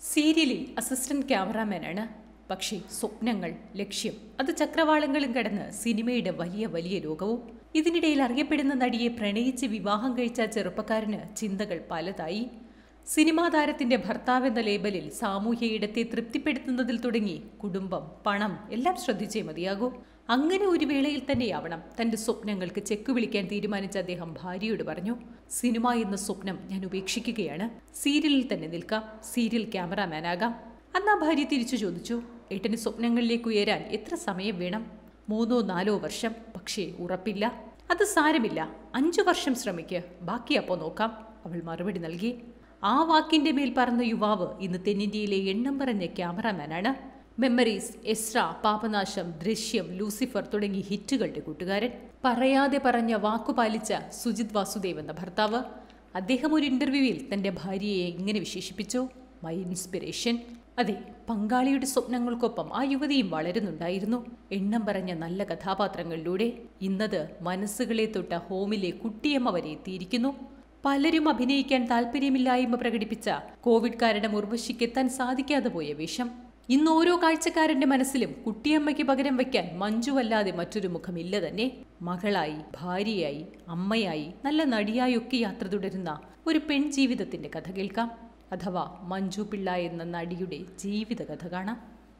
സീരിയലിൽ അസിസ്റ്റന്റ് ക്യാമറാമാനാണ് പക്ഷേ സ്വപ്നങ്ങൾ ലക്ഷ്യം അത് ചക്രവാളങ്ങളും കടന്ന് സിനിമയുടെ വലിയ വലിയ ലോകവും ഇതിനിടയിൽ അറിയപ്പെടുന്ന നടിയെ പ്രണയിച്ച് വിവാഹം കഴിച്ച ചെറുപ്പക്കാരന് ചിന്തകൾ പലതായി സിനിമാ താരത്തിന്റെ ഭർത്താവ് എന്ന ലേബലിൽ സാമൂഹ്യ ഇടത്തെ തൃപ്തിപ്പെടുത്തുന്നതിൽ തുടങ്ങി കുടുംബം പണം എല്ലാം ശ്രദ്ധിച്ചേ മതിയാകൂ അങ്ങനെ ഒരു വേളയിൽ തന്നെയാവണം തന്റെ സ്വപ്നങ്ങൾക്ക് ചെക്ക് വിളിക്കാൻ തീരുമാനിച്ച അദ്ദേഹം ഭാര്യയോട് പറഞ്ഞു സിനിമ എന്ന സ്വപ്നം ഞാൻ ഉപേക്ഷിക്കുകയാണ് സീരിയലിൽ തന്നെ നിൽക്കാം സീരിയൽ ക്യാമറാമാനാകാം അന്ന് ആ ഭാര്യ തിരിച്ചു ചോദിച്ചു ഏട്ടന് സ്വപ്നങ്ങളിലേക്ക് ഉയരാൻ എത്ര സമയം വേണം മൂന്നോ നാലോ വർഷം പക്ഷേ ഉറപ്പില്ല അത് സാരമില്ല അഞ്ചു വർഷം ശ്രമിക്ക് ബാക്കി അപ്പോൾ നോക്കാം അവൾ മറുപടി നൽകി ആ വാക്കിന്റെ മേൽ പറഞ്ഞ യുവാവ് ഇന്ന് തെന്നിന്ത്യയിലെ എണ്ണം പറഞ്ഞ ക്യാമറാമാനാണ് മെമ്മറീസ് എസ്ര പാപനാശം ദൃശ്യം ലൂസിഫർ തുടങ്ങി ഹിറ്റുകളുടെ കൂട്ടുകാരൻ പറയാതെ പറഞ്ഞ വാക്കുപാലിച്ച സുജിത് വാസുദേവ് എന്ന ഭർത്താവ് അദ്ദേഹം ഒരു ഇന്റർവ്യൂവിൽ തന്റെ ഭാര്യയെ ഇങ്ങനെ വിശേഷിപ്പിച്ചു മൈ ഇൻസ്പിറേഷൻ അതെ പങ്കാളിയുടെ സ്വപ്നങ്ങൾക്കൊപ്പം ആ യുവതിയും വളരുന്നുണ്ടായിരുന്നു എണ്ണം പറഞ്ഞ നല്ല കഥാപാത്രങ്ങളിലൂടെ ഇന്നത് മനസ്സുകളെ തൊട്ട ഹോമിലെ കുട്ടിയമ്മ വരെ എത്തിയിരിക്കുന്നു പലരും അഭിനയിക്കാൻ താല്പര്യമില്ലായ്മ പ്രകടിപ്പിച്ച കോവിഡ് കാരണം ഉർവശിക്കെത്താൻ സാധിക്കാതെ പോയ വേഷം ഇന്ന് ഓരോ കാഴ്ചക്കാരന്റെ മനസ്സിലും കുട്ടിയമ്മയ്ക്ക് പകരം വയ്ക്കാൻ മഞ്ജുവല്ലാതെ മറ്റൊരു മുഖമില്ല തന്നെ മകളായി ഭാര്യയായി അമ്മയായി നല്ല നടിയായൊക്കെ യാത്ര തുടരുന്ന ഒരു പെൺ ജീവിതത്തിന്റെ കഥ കേൾക്കാം അഥവാ മഞ്ജു പിള്ള എന്ന നടിയുടെ ജീവിത കഥ കാണാം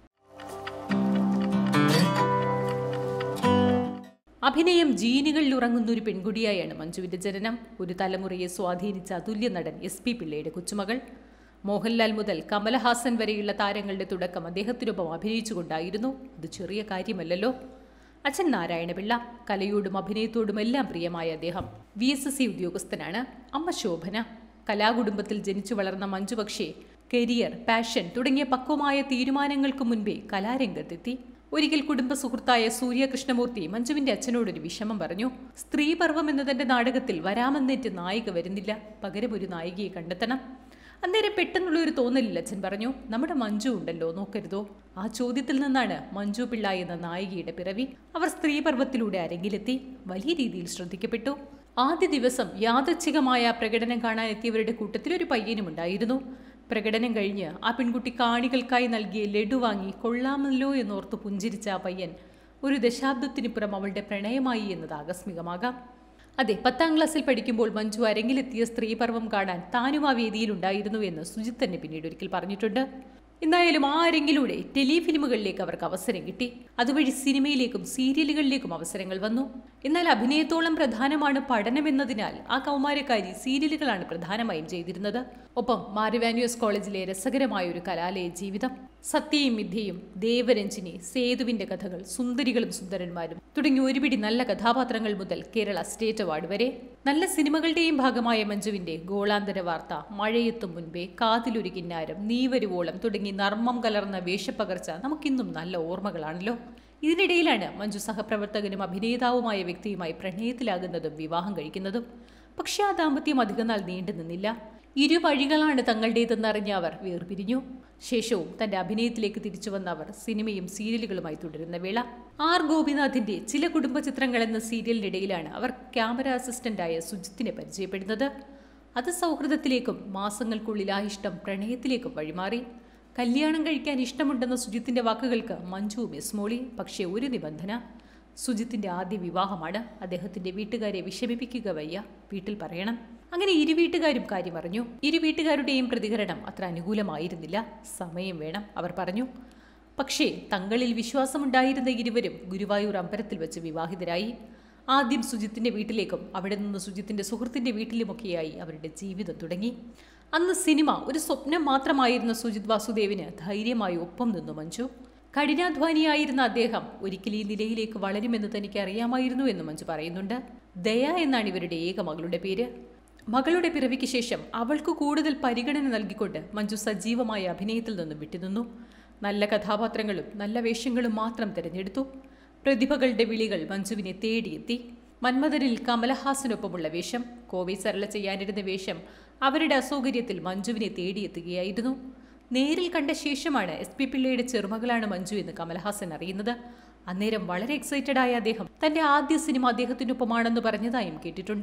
അഭിനയം ജീനുകളിൽ ഉറങ്ങുന്ന ഒരു പെൺകുടിയായാണ് മഞ്ജുവിന്റെ ജനനം ഒരു തലമുറയെ സ്വാധീനിച്ച അതുല്യ നടൻ എസ് പി പിള്ളയുടെ കൊച്ചുമകൾ മോഹൻലാൽ മുതൽ കമലഹാസൻ വരെയുള്ള താരങ്ങളുടെ തുടക്കം അദ്ദേഹത്തിനൊപ്പം അഭിനയിച്ചുകൊണ്ടായിരുന്നു അത് ചെറിയ കാര്യമല്ലല്ലോ അച്ഛൻ നാരായണപിള്ള കലയോടും അഭിനയത്തോടും എല്ലാം പ്രിയമായ അദ്ദേഹം വി എസ് എസ് സി ഉദ്യോഗസ്ഥനാണ് അമ്മ ശോഭന കലാകുടുംബത്തിൽ ജനിച്ചു വളർന്ന മഞ്ജു പക്ഷേ കരിയർ പാഷൻ തുടങ്ങിയ പക്വമായ തീരുമാനങ്ങൾക്ക് മുൻപേ കലാരംഗത്തെത്തി ഒരിക്കൽ കുടുംബ സുഹൃത്തായ സൂര്യ കൃഷ്ണമൂർത്തി മഞ്ജുവിന്റെ അച്ഛനോടൊരു വിഷമം പറഞ്ഞു സ്ത്രീപർവം എന്നതിന്റെ നാടകത്തിൽ വരാമെന്നേറ്റ് നായിക വരുന്നില്ല പകരം ഒരു നായികയെ കണ്ടെത്തണം അന്നേരം പെട്ടെന്നുള്ള ഒരു തോന്നലിൽ അച്ഛൻ പറഞ്ഞു നമ്മുടെ മഞ്ജു ഉണ്ടല്ലോ നോക്കരുതോ ആ ചോദ്യത്തിൽ നിന്നാണ് മഞ്ജു പിള്ള എന്ന നായികയുടെ പിറവി അവർ സ്ത്രീപർവത്തിലൂടെ അരങ്ങിലെത്തി വലിയ രീതിയിൽ ശ്രദ്ധിക്കപ്പെട്ടു ആദ്യ ദിവസം യാദച്ഛികമായ പ്രകടനം കാണാൻ എത്തിയവരുടെ കൂട്ടത്തിൽ ഒരു പയ്യനും ഉണ്ടായിരുന്നു പ്രകടനം കഴിഞ്ഞ് ആ പെൺകുട്ടി കാണികൾക്കായി നൽകിയ ലഡു വാങ്ങി കൊള്ളാമല്ലോ എന്നോർത്ത് പുഞ്ചിരിച്ച ആ പയ്യൻ ഒരു ദശാബ്ദത്തിനിപ്പുറം അവളുടെ പ്രണയമായി എന്നത് ആകസ്മികമാകാം അതെ പത്താം ക്ലാസ്സിൽ പഠിക്കുമ്പോൾ മഞ്ജു അരങ്ങിലെത്തിയ സ്ത്രീപർവം കാണാൻ താനും ആ വേദിയിലുണ്ടായിരുന്നു എന്ന് സുജിത് തന്നെ പിന്നീട് ഒരിക്കൽ പറഞ്ഞിട്ടുണ്ട് എന്തായാലും ആ അരങ്ങിലൂടെ ടെലിഫിലിമുകളിലേക്ക് അവർക്ക് അവസരം കിട്ടി അതുവഴി സിനിമയിലേക്കും സീരിയലുകളിലേക്കും അവസരങ്ങൾ വന്നു എന്നാൽ അഭിനയത്തോളം പ്രധാനമാണ് പഠനമെന്നതിനാൽ ആ കൗമാരക്കാരി സീരിയലുകളാണ് പ്രധാനമായും ചെയ്തിരുന്നത് ഒപ്പം മാരിവാന്യൂസ് കോളേജിലെ രസകരമായ ഒരു കലാലയ ജീവിതം സത്യയും മിഥ്യയും ദേവരഞ്ജിനി സേതുവിന്റെ കഥകൾ സുന്ദരികളും സുന്ദരന്മാരും തുടങ്ങി ഒരുപിടി നല്ല കഥാപാത്രങ്ങൾ മുതൽ കേരള സ്റ്റേറ്റ് അവാർഡ് വരെ നല്ല സിനിമകളുടെയും ഭാഗമായ മഞ്ജുവിന്റെ ഗോളാന്തര വാർത്ത മഴയെത്തും മുൻപേ കാതിലൊരു കിന്നാരം നീ വരുവോളം തുടങ്ങി നർമ്മം കലർന്ന വേഷപ്പകർച്ച നമുക്കിന്നും നല്ല ഓർമ്മകളാണല്ലോ ഇതിനിടയിലാണ് മഞ്ജു സഹപ്രവർത്തകനും അഭിനേതാവുമായ വ്യക്തിയുമായി പ്രണയത്തിലാകുന്നതും വിവാഹം കഴിക്കുന്നതും പക്ഷേ ആ ദാമ്പത്യം അധികനാൾ നീണ്ടു നിന്നില്ല ഇരു വഴികളാണ് തങ്ങളുടേതെന്നറിഞ്ഞ അവർ വേർപിരിഞ്ഞു ശേഷവും തന്റെ അഭിനയത്തിലേക്ക് തിരിച്ചു വന്ന അവർ സിനിമയും സീരിയലുകളുമായി തുടരുന്ന വേള ആർ ഗോപിനാഥിന്റെ ചില കുടുംബ ചിത്രങ്ങൾ എന്ന സീരിയലിനിടയിലാണ് അവർ ക്യാമറ അസിസ്റ്റന്റായ സുജിത്തിനെ പരിചയപ്പെടുന്നത് അത് സൗഹൃദത്തിലേക്കും മാസങ്ങൾക്കുള്ളിൽ ആ ഇഷ്ടം പ്രണയത്തിലേക്കും വഴിമാറി കല്യാണം കഴിക്കാൻ ഇഷ്ടമുണ്ടെന്ന സുജിത്തിന്റെ വാക്കുകൾക്ക് മഞ്ജു മിസ്മോളി പക്ഷേ ഒരു നിബന്ധന സുജിത്തിന്റെ ആദ്യ വിവാഹമാണ് അദ്ദേഹത്തിന്റെ വീട്ടുകാരെ വിഷമിപ്പിക്കുക വയ്യ വീട്ടിൽ പറയണം അങ്ങനെ ഇരു വീട്ടുകാരും കാര്യം അറിഞ്ഞു ഇരു വീട്ടുകാരുടെയും പ്രതികരണം അത്ര അനുകൂലമായിരുന്നില്ല സമയം വേണം അവർ പറഞ്ഞു പക്ഷേ തങ്ങളിൽ വിശ്വാസമുണ്ടായിരുന്ന ഇരുവരും ഗുരുവായൂർ അമ്പലത്തിൽ വെച്ച് വിവാഹിതരായി ആദ്യം സുജിത്തിന്റെ വീട്ടിലേക്കും അവിടെ നിന്ന് സുജിത്തിന്റെ സുഹൃത്തിന്റെ വീട്ടിലുമൊക്കെയായി അവരുടെ ജീവിതം തുടങ്ങി അന്ന് സിനിമ ഒരു സ്വപ്നം മാത്രമായിരുന്ന സുജിത് വാസുദേവിന് ധൈര്യമായി ഒപ്പം നിന്നു മഞ്ജു കഠിനാധ്വാനിയായിരുന്ന അദ്ദേഹം ഒരിക്കൽ ഈ നിലയിലേക്ക് വളരുമെന്ന് തനിക്ക് അറിയാമായിരുന്നു എന്ന് മഞ്ജു പറയുന്നുണ്ട് ദയ എന്നാണ് ഇവരുടെ ഏക മകളുടെ പേര് മകളുടെ പിറവിക്ക് ശേഷം അവൾക്ക് കൂടുതൽ പരിഗണന നൽകിക്കൊണ്ട് മഞ്ജു സജീവമായ അഭിനയത്തിൽ നിന്നും വിട്ടുനിന്നു നല്ല കഥാപാത്രങ്ങളും നല്ല വേഷങ്ങളും മാത്രം തിരഞ്ഞെടുത്തു പ്രതിഭകളുടെ വിളികൾ മഞ്ജുവിനെ തേടിയെത്തി മന്മഥനിൽ കമലഹാസനൊപ്പമുള്ള വേഷം കോവി സരള ചെയ്യാനിരുന്ന വേഷം അവരുടെ അസൗകര്യത്തിൽ മഞ്ജുവിനെ തേടിയെത്തുകയായിരുന്നു നേരിൽ കണ്ട ശേഷമാണ് എസ് പി പിള്ളയുടെ ചെറുമകളാണ് മഞ്ജു എന്ന് കമലഹാസൻ അറിയുന്നത് അന്നേരം വളരെ എക്സൈറ്റഡ് ആയ അദ്ദേഹം തന്റെ ആദ്യ സിനിമ അദ്ദേഹത്തിനൊപ്പമാണെന്ന് പറഞ്ഞതായും കേട്ടിട്ടുണ്ട്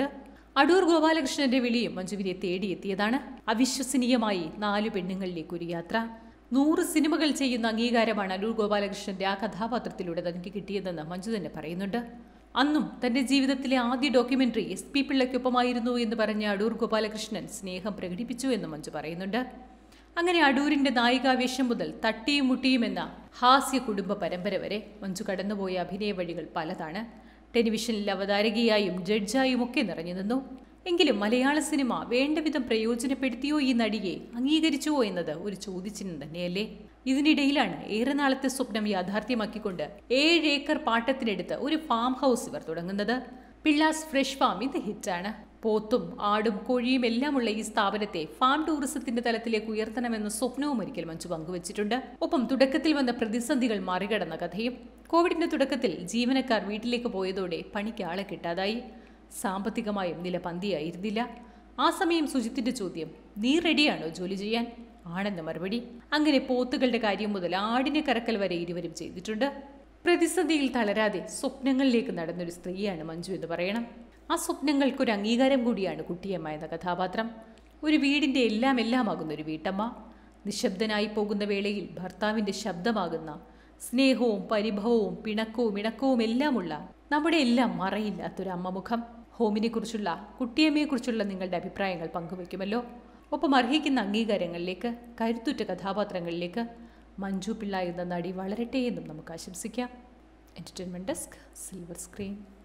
അടൂർ ഗോപാലകൃഷ്ണന്റെ വിളിയും മഞ്ജുവിനെ തേടിയെത്തിയതാണ് അവിശ്വസനീയമായി നാലു പെണ്ണുങ്ങളിലേക്ക് ഒരു യാത്ര നൂറ് സിനിമകൾ ചെയ്യുന്ന അംഗീകാരമാണ് അടൂർ ഗോപാലകൃഷ്ണന്റെ ആ കഥാപാത്രത്തിലൂടെ തനിക്ക് കിട്ടിയതെന്ന് മഞ്ജു തന്നെ പറയുന്നുണ്ട് അന്നും തന്റെ ജീവിതത്തിലെ ആദ്യ ഡോക്യുമെന്ററി എസ് പി പിള്ളയ്ക്കൊപ്പമായിരുന്നു എന്ന് പറഞ്ഞ അടൂർ ഗോപാലകൃഷ്ണൻ സ്നേഹം പ്രകടിപ്പിച്ചു എന്ന് മഞ്ജു പറയുന്നുണ്ട് അങ്ങനെ അടൂരിന്റെ നായികാവേശം മുതൽ തട്ടിയും മുട്ടിയും എന്ന ഹാസ്യ കുടുംബ പരമ്പര വരെ മഞ്ജു കടന്നുപോയ അഭിനയ വഴികൾ പലതാണ് ടെലിവിഷനിൽ അവതാരകയായും ജഡ്ജായും ഒക്കെ നിറഞ്ഞു നിന്നു എങ്കിലും മലയാള സിനിമ വേണ്ടവിധം പ്രയോജനപ്പെടുത്തിയോ ഈ നടിയെ അംഗീകരിച്ചുവോ എന്നത് ഒരു ചോദ്യചിഹ്നം തന്നെയല്ലേ ഇതിനിടയിലാണ് ഏറെ നാളത്തെ സ്വപ്നം യാഥാർത്ഥ്യമാക്കിക്കൊണ്ട് ഏഴ് ഏക്കർ പാട്ടത്തിനെടുത്ത് ഒരു ഫാം ഹൗസ് ഇവർ തുടങ്ങുന്നത് പിള്ളാസ് ഫ്രഷ് ഫാം ഇത് ഹിറ്റാണ് പോത്തും ആടും കോഴിയും എല്ലാമുള്ള ഈ സ്ഥാപനത്തെ ഫാം ടൂറിസത്തിന്റെ തലത്തിലേക്ക് ഉയർത്തണമെന്ന സ്വപ്നവും ഒരിക്കൽ മഞ്ജു പങ്കുവച്ചിട്ടുണ്ട് ഒപ്പം തുടക്കത്തിൽ വന്ന പ്രതിസന്ധികൾ മറികടന്ന കഥയും കോവിഡിന്റെ തുടക്കത്തിൽ ജീവനക്കാർ വീട്ടിലേക്ക് പോയതോടെ പണിക്ക് ആളെ കിട്ടാതായി സാമ്പത്തികമായും നില പന്തിയായിരുന്നില്ല ആ സമയം സുജിത്തിന്റെ ചോദ്യം നീ റെഡിയാണോ ജോലി ചെയ്യാൻ ആണെന്ന മറുപടി അങ്ങനെ പോത്തുകളുടെ കാര്യം മുതൽ ആടിനെ കറക്കൽ വരെ ഇരുവരും ചെയ്തിട്ടുണ്ട് പ്രതിസന്ധിയിൽ തളരാതെ സ്വപ്നങ്ങളിലേക്ക് നടന്നൊരു സ്ത്രീയാണ് മഞ്ജു എന്ന് പറയണം ആ സ്വപ്നങ്ങൾക്കൊരു അംഗീകാരം കൂടിയാണ് കുട്ടിയമ്മ എന്ന കഥാപാത്രം ഒരു വീടിന്റെ എല്ലാം എല്ലാമാകുന്ന ഒരു വീട്ടമ്മ നിശബ്ദനായി പോകുന്ന വേളയിൽ ഭർത്താവിന്റെ ശബ്ദമാകുന്ന സ്നേഹവും പരിഭവവും പിണക്കവും ഇണക്കവും എല്ലാമുള്ള നമ്മുടെ എല്ലാം മറയില്ലാത്തൊരു അമ്മമുഖം ഹോമിനെ കുറിച്ചുള്ള കുട്ടിയമ്മയെക്കുറിച്ചുള്ള നിങ്ങളുടെ അഭിപ്രായങ്ങൾ പങ്കുവയ്ക്കുമല്ലോ ഒപ്പം അർഹിക്കുന്ന അംഗീകാരങ്ങളിലേക്ക് കരുത്തുറ്റ കഥാപാത്രങ്ങളിലേക്ക് മഞ്ജു പിള്ള എന്ന നടി വളരട്ടെ എന്നും നമുക്ക് ആശംസിക്കാം എൻ്റർടൈൻമെൻറ്റ് ഡെസ്ക് സിൽവർ സ്ക്രീൻ